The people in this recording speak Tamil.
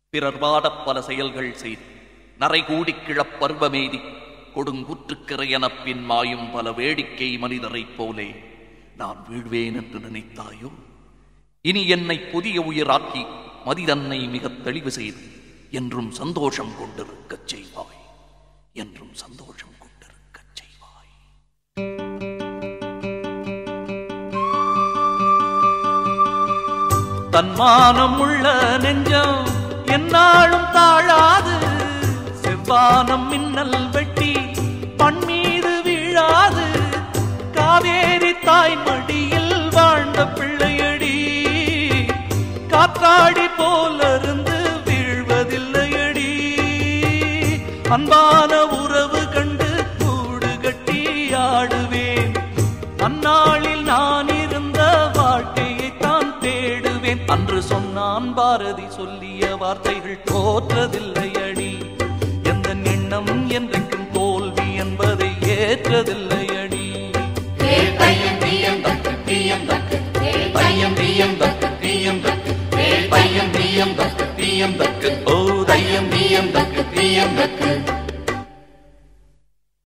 பிறர் வாடப் பல செயல்கள் செய்து நரைகூடி கிழப் பருவமேதி கொடுங்குற்றுக்கிறையனப் பின் மாயும் பல வேடிக்கை மனிதரைப் போலே நான் வீழ்வேன் என்று நினைத்தாயோ இனி என்னை புதிய உயிராக்கி மதிதன்னை மிகத் தெளிவு செய்து என்றும் சந்தோஷம் கொண்டிருக்கச் செய்வாய் என்றும் சந்தோஷம் கொண்டிருக்கச் செய்வாய் தன்மானம் உள்ள நெஞ்சம் என்னாலும் தாழாது செவ்வானம் மின்னல் வெட்டி பண்மீது வீழாது காவேரி தாய் மடியில் வாழ்ந்த பிள்ளையடி காற்றாடி போலருந்து வீழ்வதில்லையடி அன்பான உறவு கண்டு கூடு கட்டி ஆடுவேன் அந்நாளில் நான் இருந்த வாழ்க்கையை தான் தேடுவேன் அன்று சொன்னான் பாரதி சொல்லிய வார்த்தைகள் தோற்றதில்லையடி எந்த எண்ணம் என்றைக்கும் தோல்வி என்பதை ஏற்றதில்லையடி பையம் பியம் தக்கு பியம் தக்கு பையம் பியம் தக்கு பியம் தக்கு பையம் பியம் தக்கு பியம் தக்கு ஓ தையம் பியம் தக்கு பியம் தக்கு